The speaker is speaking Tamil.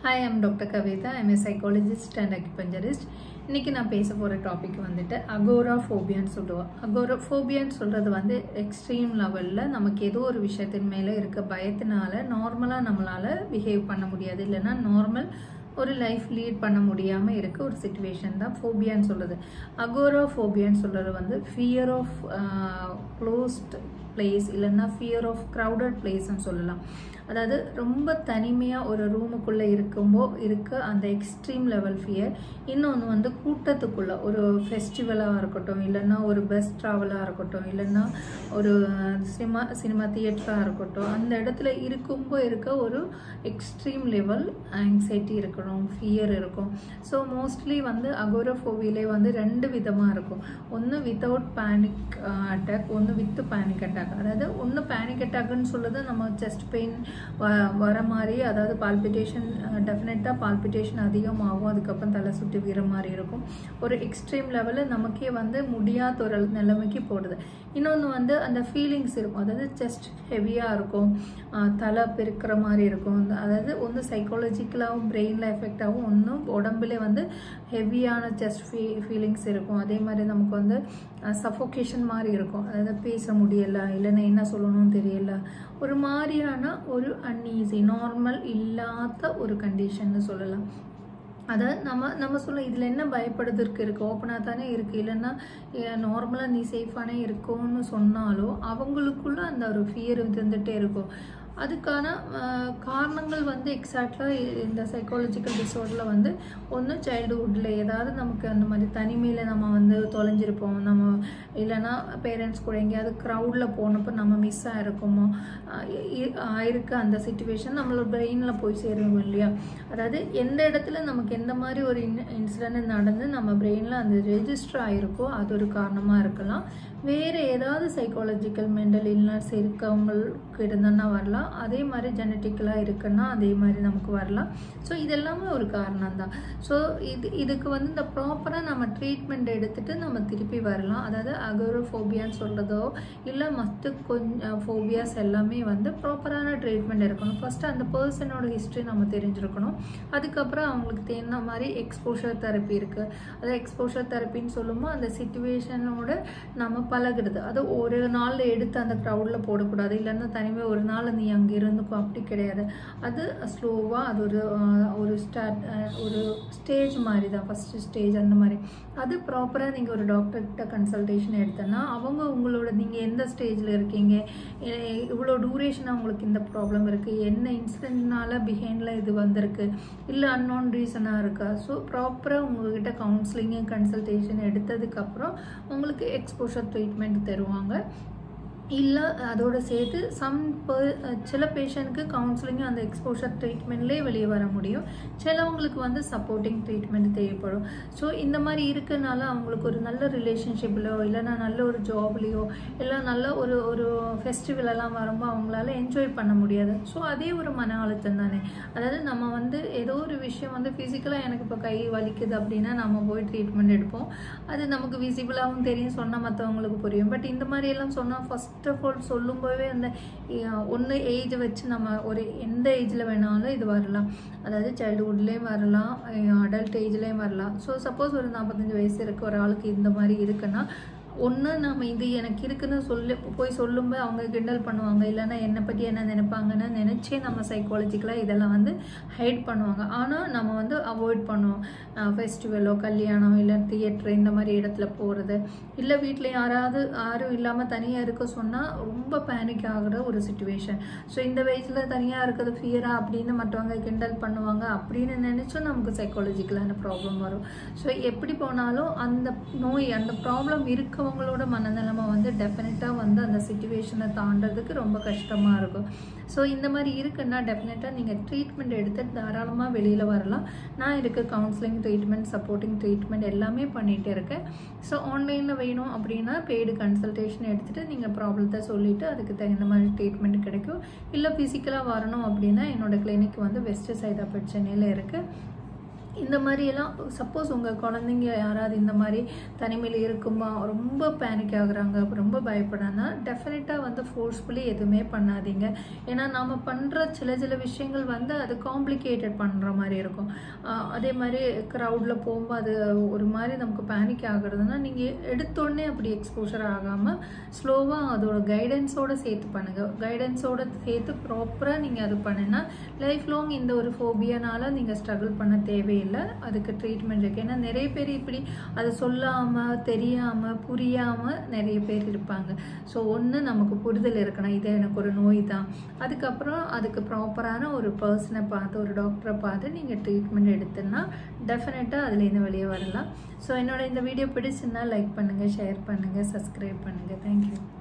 hi I'm doctor Kavitha I'm a psychologist and acupuncturist இன்னைக்கு நான் பேச போகிற டாபிக் வந்துட்டு அகோரா ஃபோபியான்னு சொல்லுவோம் அகோரா ஃபோபியான்னு சொல்கிறது வந்து எக்ஸ்ட்ரீம் லெவலில் நமக்கு ஏதோ ஒரு விஷயத்தின் மேலே இருக்க பயத்தினால நார்மலாக நம்மளால் பிஹேவ் பண்ண முடியாது இல்லைன்னா நார்மல் ஒரு லைஃப் லீட் பண்ண முடியாமல் இருக்க ஒரு சுச்சுவேஷன் தான் ஃபோபியான்னு சொல்கிறது அகோரா ஃபோபியான்னு சொல்கிறது வந்து ஃபியர் ஆஃப் க்ளோஸ்ட் பிளேஸ் இல்லைன்னா ஃபியர் ஆஃப் க்ரௌடட் பிளேஸ்ன்னு சொல்லலாம் அதாவது ரொம்ப தனிமையாக ஒரு ரூமுக்குள்ளே இருக்கும்போ இருக்க அந்த எக்ஸ்ட்ரீம் லெவல் ஃபியர் இன்னொன்று வந்து கூட்டத்துக்குள்ளே ஒரு ஃபெஸ்டிவலாக இருக்கட்டும் இல்லைன்னா ஒரு பஸ் ட்ராவலாக இருக்கட்டும் இல்லைன்னா ஒரு சினிமா சினிமா தியேட்டராக இருக்கட்டும் அந்த இடத்துல இருக்கும்போ இருக்க ஒரு எக்ஸ்ட்ரீம் லெவல் ஆங்ஸைட்டி இருக்கணும் ஃபியர் இருக்கும் ஸோ மோஸ்ட்லி வந்து அகோரோஃபோபியிலே வந்து ரெண்டு விதமாக இருக்கும் ஒன்று வித்தவுட் பேனிக் அட்டாக் ஒன்று வித் பேனிக் அட்டாக் அதாவது ஒன்று பேனிக் அட்டாக்னு சொல்லுறது நம்ம செஸ்ட் பெயின் வர மாதிரி அதாவது பால்பிட்டேஷன் டெஃபினட்டாக பால்பிட்டேஷன் அதிகமாகும் அதுக்கப்புறம் தலை சுற்றி வீர மாதிரி இருக்கும் ஒரு எக்ஸ்ட்ரீம் லெவலில் நமக்கே வந்து முடியாத ஒரு நிலைமைக்கு போடுது இன்னொன்று வந்து அந்த ஃபீலிங்ஸ் இருக்கும் அதாவது செஸ்ட் ஹெவியாக இருக்கும் தலை பெருக்கிற மாதிரி இருக்கும் அதாவது ஒன்று சைக்காலஜிக்கலாகவும் பிரெயினில் எஃபெக்ட் ஆகும் ஒன்றும் உடம்புல வந்து ஹெவியான செஸ்ட் ஃபீ ஃபீலிங்ஸ் இருக்கும் அதே மாதிரி நமக்கு வந்து சஃபோகேஷன் மாதிரி இருக்கும் அதாவது பேச முடியலை இல்லைன்னா என்ன சொல்லணும்னு தெரியல ஒரு மாதிரியான ஒரு அன்ஈஸி நார்மல் இல்லாத ஒரு கண்டிஷன்னு சொல்லலாம் அதாவது நம்ம நம்ம சொல்ல இதில் என்ன பயப்படுறதுக்கு இருக்குது ஓப்பனாக தானே இருக்குது இல்லைன்னா நார்மலாக நீ சேஃபானே இருக்கும்னு சொன்னாலும் அவங்களுக்குள்ள அந்த ஒரு ஃபியர் இருந்துகிட்டே இருக்கும் அதுக்கான காரணங்கள் வந்து எக்ஸாக்டாக இந்த சைக்காலஜிக்கல் டிஸார்டரில் வந்து ஒன்று சைல்டுஹுட்டில் ஏதாவது நமக்கு அந்த மாதிரி தனிமையில் நம்ம வந்து தொலைஞ்சிருப்போம் நம்ம இல்லைன்னா பேரண்ட்ஸ் கூட எங்கேயாவது க்ரௌடில் போனப்போ நம்ம மிஸ் ஆகிருக்கோமோ ஆயிருக்கு அந்த சுச்சுவேஷன் நம்மளோட பிரெயினில் போய் சேருவோம் இல்லையா அதாவது எந்த இடத்துல நமக்கு எந்த மாதிரி ஒரு இன் இன்சிடென்ட் நடந்து நம்ம பிரெயினில் அந்த ரெஜிஸ்டர் ஆகிருக்கோ அது ஒரு காரணமாக இருக்கலாம் வேறு ஏதாவது சைக்காலஜிக்கல் மென்டல் இல்னஸ் இருக்கவங்களுக்கு இருந்தோன்னா வரலாம் அதே மாதிரி ஜெனட்டிக்கலாக இருக்குன்னா அதே மாதிரி நமக்கு வரலாம் ஸோ இதெல்லாமே ஒரு காரணம் தான் ஸோ இது இதுக்கு வந்து இந்த ப்ராப்பராக நம்ம ட்ரீட்மெண்ட் எடுத்துகிட்டு நம்ம திருப்பி வரலாம் அதாவது அகோரோஃபோபியான்னு சொல்கிறதோ இல்லை மற்ற கொஞ்சம் ஃபோபியாஸ் எல்லாமே வந்து ப்ராப்பரான ட்ரீட்மெண்ட் இருக்கணும் ஃபஸ்ட்டு அந்த பர்சனோட ஹிஸ்ட்ரி நம்ம தெரிஞ்சிருக்கணும் அதுக்கப்புறம் அவங்களுக்கு தேர்ந்த மாதிரி எக்ஸ்போஷர் தெரப்பி இருக்குது அதாவது எக்ஸ்போஷர் தெரப்பின்னு சொல்லும்போது அந்த சுச்சுவேஷனோட நம்ம பழகுறது அது ஒரு நாள் எடுத்து அந்த க்ரௌடில் போடக்கூடாது இல்லைன்னா தனிமே ஒரு நாள் நீ அங்கே இருந்துக்கும் அப்படி கிடையாது அது ஸ்லோவாக அது ஒரு ஒரு ஸ்டார்ட் ஒரு ஸ்டேஜ் மாதிரி தான் ஃபஸ்ட்டு ஸ்டேஜ் அந்த மாதிரி அது ப்ராப்பராக நீங்கள் ஒரு டாக்டர்கிட்ட கன்சல்டேஷன் எடுத்தோன்னா அவங்க உங்களோட நீங்கள் எந்த ஸ்டேஜில் இருக்கீங்க இவ்வளோ டூரேஷனாக உங்களுக்கு இந்த ப்ராப்ளம் இருக்குது என்ன இன்சிடென்ட்னால பிஹைண்டில் இது வந்திருக்கு இல்லை அன்னோன் ரீசனாக இருக்கா ஸோ ப்ராப்பராக உங்கள்கிட்ட கவுன்சிலிங்கு கன்சல்டேஷன் எடுத்ததுக்கப்புறம் உங்களுக்கு எக்ஸ்போஷர் ட்ரீட்மெண்ட் தருவாங்க இல்லை அதோட சேர்த்து சம் சில பேஷண்ட்க்கு கவுன்சிலிங் அந்த எக்ஸ்போஷர் ட்ரீட்மெண்ட்லேயே வெளியே வர முடியும் சிலவங்களுக்கு வந்து சப்போர்ட்டிங் ட்ரீட்மெண்ட் தேவைப்படும் ஸோ இந்த மாதிரி இருக்கனால அவங்களுக்கு ஒரு நல்ல ரிலேஷன்ஷிப்லையோ இல்லைனா நல்ல ஒரு ஜாப்லேயோ இல்லை நல்ல ஒரு ஒரு ஃபெஸ்டிவலெல்லாம் வரும்போது அவங்களால என்ஜாய் பண்ண முடியாது ஸோ அதே ஒரு மன அழுத்தம் தானே அதாவது நம்ம வந்து ஏதோ ஒரு விஷயம் வந்து ஃபிசிக்கலாக எனக்கு இப்போ கை வலிக்குது அப்படின்னா நம்ம போய் ட்ரீட்மெண்ட் எடுப்போம் அது நமக்கு விசிபிளாகவும் தெரியும் சொன்னால் மற்றவங்களுக்கு புரியும் பட் இந்த மாதிரி எல்லாம் சொன்னால் ஃபஸ்ட் ஃபர்ஸ்ட் ஆஃப் ஆல் சொல்லும்போதே அந்த ஒன்று ஏஜ் வச்சு நம்ம ஒரு எந்த ஏஜில் வேணாலும் இது வரலாம் அதாவது சைல்டுஹுட்லேயும் வரலாம் அடல்ட் ஏஜ்லேயும் வரலாம் ஸோ சப்போஸ் ஒரு நாற்பத்தஞ்சு வயசு இருக்க ஒரு ஆளுக்கு இந்த மாதிரி இருக்குன்னா ஒன்று நம்ம இது எனக்கு இருக்குன்னு சொல்லி போய் சொல்லும்போது அவங்க கிண்டல் பண்ணுவாங்க இல்லைன்னா என்னை பற்றி என்ன நினைப்பாங்கன்னு நினச்சே நம்ம சைக்காலஜிக்கலாக இதெல்லாம் வந்து ஹைட் பண்ணுவாங்க ஆனால் நம்ம வந்து அவாய்ட் பண்ணுவோம் ஃபெஸ்டிவலோ கல்யாணம் இல்லை தியேட்டர் இந்த மாதிரி இடத்துல போகிறது இல்லை வீட்டில் யாராவது யாரும் இல்லாமல் தனியாக இருக்க சொன்னால் ரொம்ப பேனிக் ஆகிற ஒரு சுச்சுவேஷன் ஸோ இந்த வயசில் தனியாக இருக்கிறது ஃபியரா அப்படின்னு மற்றவங்க கிண்டல் பண்ணுவாங்க அப்படின்னு நினச்சும் நமக்கு சைக்காலஜிக்கலான ப்ராப்ளம் வரும் ஸோ எப்படி போனாலும் அந்த நோய் அந்த ப்ராப்ளம் இருக்க அவங்களோட மனநிலைமை வந்து டெஃபினட்டாக வந்து அந்த சுச்சுவேஷனை தாண்டறதுக்கு ரொம்ப கஷ்டமாக இருக்கும் ஸோ இந்த மாதிரி இருக்குன்னா டெஃபினட்டாக நீங்கள் ட்ரீட்மெண்ட் எடுத்து தாராளமாக வெளியில் வரலாம் நான் இருக்க கவுன்சிலிங் ட்ரீட்மெண்ட் சப்போர்ட்டிங் ட்ரீட்மெண்ட் எல்லாமே பண்ணிகிட்டு இருக்கேன் ஸோ ஆன்லைனில் வேணும் அப்படின்னா பெய்டு கன்சல்டேஷன் எடுத்துகிட்டு நீங்கள் ப்ராப்ளத்தை சொல்லிவிட்டு அதுக்கு தகுந்த மாதிரி ட்ரீட்மெண்ட் கிடைக்கும் இல்லை ஃபிசிக்கலாக வரணும் அப்படின்னா என்னோடய கிளினிக் வந்து வெஸ்ட் சைதாப்பேட் சென்னையில் இருக்குது இந்த மாதிரியெல்லாம் சப்போஸ் உங்கள் குழந்தைங்க யாராவது இந்த மாதிரி தனிமையில் இருக்குமா ரொம்ப பேனிக் ஆகுறாங்க ரொம்ப பயப்படானா டெஃபினட்டாக வந்து ஃபோர்ஸ்ஃபுல்லி எதுவுமே பண்ணாதீங்க ஏன்னா நாம் பண்ணுற சில சில விஷயங்கள் வந்து அது காம்ப்ளிகேட்டட் பண்ணுற மாதிரி இருக்கும் ஆஹ் அதே மாதிரி க்ரௌடில் போகும்போது அது ஒரு மாதிரி நமக்கு பேனிக் ஆகுறதுன்னா நீங்கள் எடுத்தோடனே அப்படி எக்ஸ்போஷர் ஆகாமல் ஸ்லோவாக அதோட கைடன்ஸோடு சேர்த்து பண்ணுங்கள் கைடன்ஸோடு சேர்த்து ப்ராப்பராக நீங்கள் அது பண்ணினா லைஃப் லாங் இந்த ஒரு ஃபோபியானால நீங்கள் ஸ்ட்ரகிள் பண்ண தேவையில்லை அதுக்கு ட்ரீட்மெண்ட் இருக்குது ஏன்னா நிறைய பேர் இப்படி அதை சொல்லாமல் தெரியாமல் புரியாமல் நிறைய பேர் இருப்பாங்க ஸோ ஒன்று நமக்கு புரிதல் இருக்கணும் இது எனக்கு ஒரு நோய் தான் அதுக்கப்புறம் அதுக்கு ப்ராப்பரான ஒரு பர்சனை பார்த்து ஒரு டாக்டரை பார்த்து நீங்கள் ட்ரீட்மெண்ட் எடுத்துன்னா டெஃபினட்டாக அதுலேருந்து வெளியே வரலாம் ஸோ என்னோட இந்த வீடியோ பிடிச்சுன்னா லைக் பண்ணுங்கள் ஷேர் பண்ணுங்கள் சப்ஸ்கிரைப் பண்ணுங்கள் தேங்க்யூ